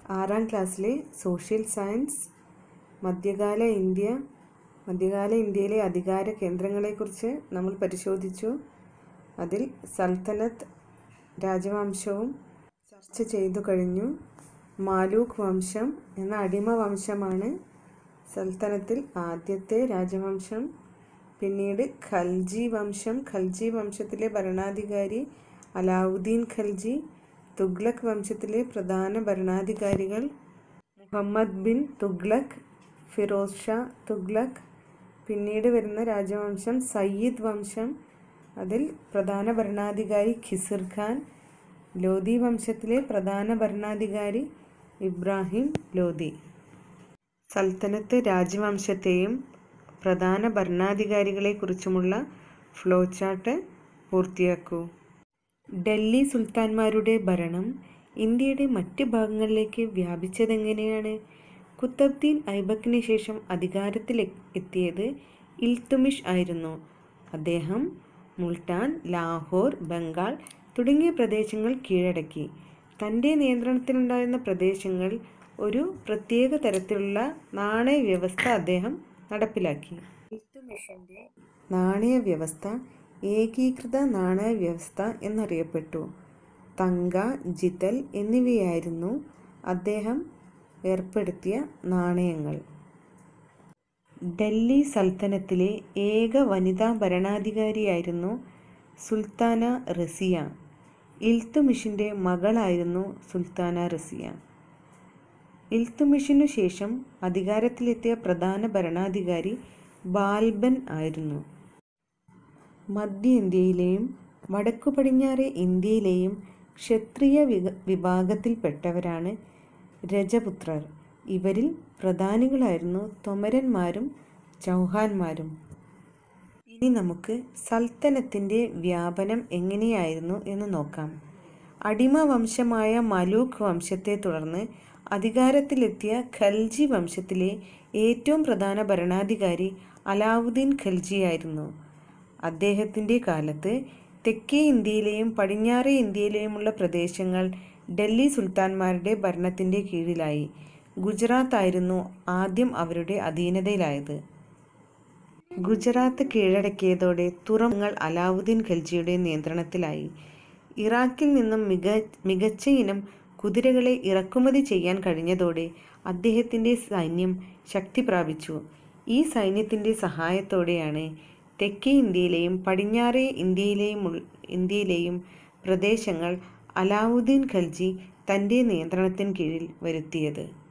ആറാം ക്ലാസ്സിലെ social science മധ്യകാല ഇന്ത്യ മധ്യകാല ഇന്ത്യയിലെ അധികാര കേന്ദ്രങ്ങളെക്കുറിച്ച് നമ്മൾ പരിശോധിച്ചു അതിൽ സൽത്തനത്ത് രാജവംശവും ചർച്ച ചെയ്തു കഴിഞ്ഞു മാലൂക്ക് വംശം എന്ന അടിമ വംശമാണ് സൽത്തനത്തിൽ ആദ്യത്തെ രാജവംശം പിന്നീട് ഖൽജി വംശം ഖൽജി വംശത്തിലെ ഭരണാധികാരി അലാവുദ്ദീൻ ഖൽജി തുഗ്ലക് വംശത്തിലെ പ്രധാന ഭരണാധികാരികൾ മുഹമ്മദ് ബിൻ തുഗ്ലക് ഫിറോസ് ഷാ തുഗ്ലക് പിന്നീട് വരുന്ന രാജവംശം സയ്യിദ് വംശം അതിൽ പ്രധാന ഭരണാധികാരി ഖിസിർ ഖാൻ ലോധി വംശത്തിലെ പ്രധാന ഭരണാധികാരി ഇബ്രാഹിം ലോധി സൽത്തനത്ത് രാജവംശത്തെയും പ്രധാന ഭരണാധികാരികളെക്കുറിച്ചുമുള്ള ഫ്ലോ ചാർട്ട് പൂർത്തിയാക്കൂ ഡൽഹി സുൽത്താൻമാരുടെ ഭരണം ഇന്ത്യയുടെ മറ്റ് ഭാഗങ്ങളിലേക്ക് വ്യാപിച്ചതെങ്ങനെയാണ് കുത്തബ്ദീൻ ഐബക്കിന് ശേഷം അധികാരത്തിൽ എത്തിയത് ഇൽത്തുമിഷ് ആയിരുന്നു അദ്ദേഹം മുൾട്ടാൻ ലാഹോർ ബംഗാൾ തുടങ്ങിയ പ്രദേശങ്ങൾ കീഴടക്കി തൻ്റെ നിയന്ത്രണത്തിലുണ്ടായിരുന്ന പ്രദേശങ്ങൾ ഒരു പ്രത്യേക തരത്തിലുള്ള നാണയ വ്യവസ്ഥ അദ്ദേഹം നടപ്പിലാക്കി ഇൽത്തുമിഷിൻ്റെ നാണയ വ്യവസ്ഥ ഏകീകൃത നാണയ വ്യവസ്ഥ എന്നറിയപ്പെട്ടു തങ്ക ജിതൽ എന്നിവയായിരുന്നു അദ്ദേഹം ഏർപ്പെടുത്തിയ നാണയങ്ങൾ ഡൽഹി സൽത്തനത്തിലെ ഏക വനിതാ ഭരണാധികാരിയായിരുന്നു സുൽത്താന റസിയ ഇൽത്തുമിഷിൻ്റെ മകളായിരുന്നു സുൽത്താന റസിയ ഇൽത്തുമിഷിനു ശേഷം അധികാരത്തിലെത്തിയ പ്രധാന ഭരണാധികാരി ബാൽബൻ ആയിരുന്നു മധ്യ ഇന്ത്യയിലെയും വടക്കു പടിഞ്ഞാറെ ഇന്ത്യയിലെയും ക്ഷത്രിയ വിക വിഭാഗത്തിൽപ്പെട്ടവരാണ് രജപുത്രർ ഇവരിൽ പ്രധാനികളായിരുന്നു തൊമരന്മാരും ചൗഹാന്മാരും ഇനി നമുക്ക് സൽത്തനത്തിൻ്റെ വ്യാപനം എങ്ങനെയായിരുന്നു എന്ന് നോക്കാം അടിമ വംശമായ മലൂക്ക് വംശത്തെ തുടർന്ന് അധികാരത്തിലെത്തിയ ഖൽജി വംശത്തിലെ ഏറ്റവും പ്രധാന ഭരണാധികാരി അലാവുദ്ദീൻ ഖൽജിയായിരുന്നു അദ്ദേഹത്തിൻ്റെ കാലത്ത് തെക്കേ ഇന്ത്യയിലെയും പടിഞ്ഞാറേ ഇന്ത്യയിലെയുമുള്ള പ്രദേശങ്ങൾ ഡൽഹി സുൽത്താൻമാരുടെ ഭരണത്തിൻ്റെ കീഴിലായി ഗുജറാത്ത് ആയിരുന്നു ആദ്യം അവരുടെ അധീനതയിലായത് ഗുജറാത്ത് കീഴടക്കിയതോടെ തുറമുഖങ്ങൾ അലാവുദ്ദീൻ ഖൽജിയുടെ നിയന്ത്രണത്തിലായി ഇറാഖിൽ നിന്നും മിക മികച്ച ഇനം കുതിരകളെ ഇറക്കുമതി ചെയ്യാൻ കഴിഞ്ഞതോടെ അദ്ദേഹത്തിൻ്റെ സൈന്യം ശക്തി പ്രാപിച്ചു ഈ സൈന്യത്തിൻ്റെ സഹായത്തോടെയാണ് തെക്കേ ഇന്ത്യയിലെയും പടിഞ്ഞാറേ ഇന്ത്യയിലെയും ഇന്ത്യയിലെയും പ്രദേശങ്ങൾ അലാവുദ്ദീൻ ഖൽജി തൻ്റെ നിയന്ത്രണത്തിന് കീഴിൽ വരുത്തിയത്